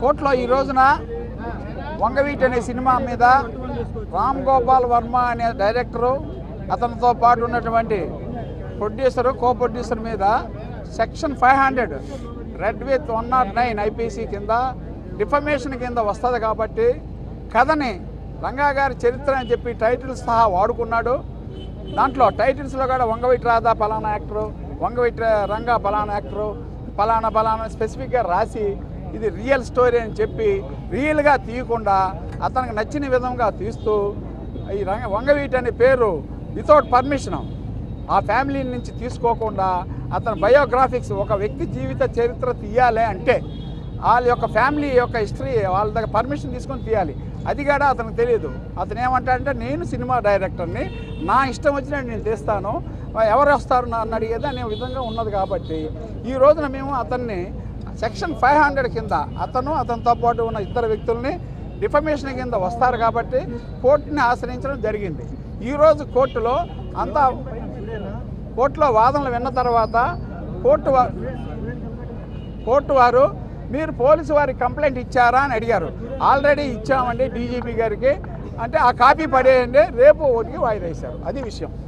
కోర్టులో ఈ రోజున వంగవీటి అనే సినిమా మీద రామ్ గోపాల్ వర్మ అనే డైరెక్టరు అతనితో పాటు ఉన్నటువంటి ప్రొడ్యూసరు కో ప్రొడ్యూసర్ మీద section five hundred read with one not nine IPC కింద డిఫమేషన్ కింద వస్తుంది కాబట్టి కథని రంగా గారి చరిత్ర అని చెప్పి టైటిల్స్ సహా వాడుకున్నాడు దాంట్లో టైటిల్స్లో కూడా వంగవీటి రాధా పలానా యాక్టరు వంగవీటి రంగా పలానా యాక్టరు పలానా పలానా స్పెసిఫిక్గా రాసి ఇది రియల్ స్టోరీ అని చెప్పి రియల్గా తీయకుండా అతనికి నచ్చిన విధంగా తీస్తూ ఈ రంగ వంగవీటి అనే పేరు వితౌట్ పర్మిషన్ ఆ ఫ్యామిలీ నుంచి తీసుకోకుండా అతని బయోగ్రాఫిక్స్ ఒక వ్యక్తి జీవిత చరిత్ర తీయాలి అంటే వాళ్ళ యొక్క ఫ్యామిలీ యొక్క హిస్టరీ వాళ్ళ దగ్గర పర్మిషన్ తీసుకొని తీయాలి అది కూడా అతనికి తెలియదు అతను ఏమంటాడంటే నేను సినిమా డైరెక్టర్ని నా ఇష్టం వచ్చినట్టు నేను తీస్తాను ఎవరు వస్తారు నన్ను అడిగేది అనే విధంగా ఉన్నది కాబట్టి ఈ రోజున మేము అతన్ని సెక్షన్ ఫైవ్ హండ్రెడ్ కింద అతను అతనితో పాటు ఉన్న ఇద్దరు వ్యక్తుల్ని డిఫమేషన్ కింద వస్తారు కాబట్టి కోర్టుని ఆశ్రయించడం జరిగింది ఈరోజు కోర్టులో అంతా కోర్టులో వాదనలు విన్న తర్వాత కోర్టు వా- కోర్టు వారు మీరు పోలీసు వారికి కంప్లైంట్ ఇచ్చారా అని అడిగారు ఆల్రెడీ ఇచ్చామండి డీజీపీ గారికి అంటే ఆ కాపీ పడేయండి రేపు ఒకటికి వాయిదా వేశారు అది విషయం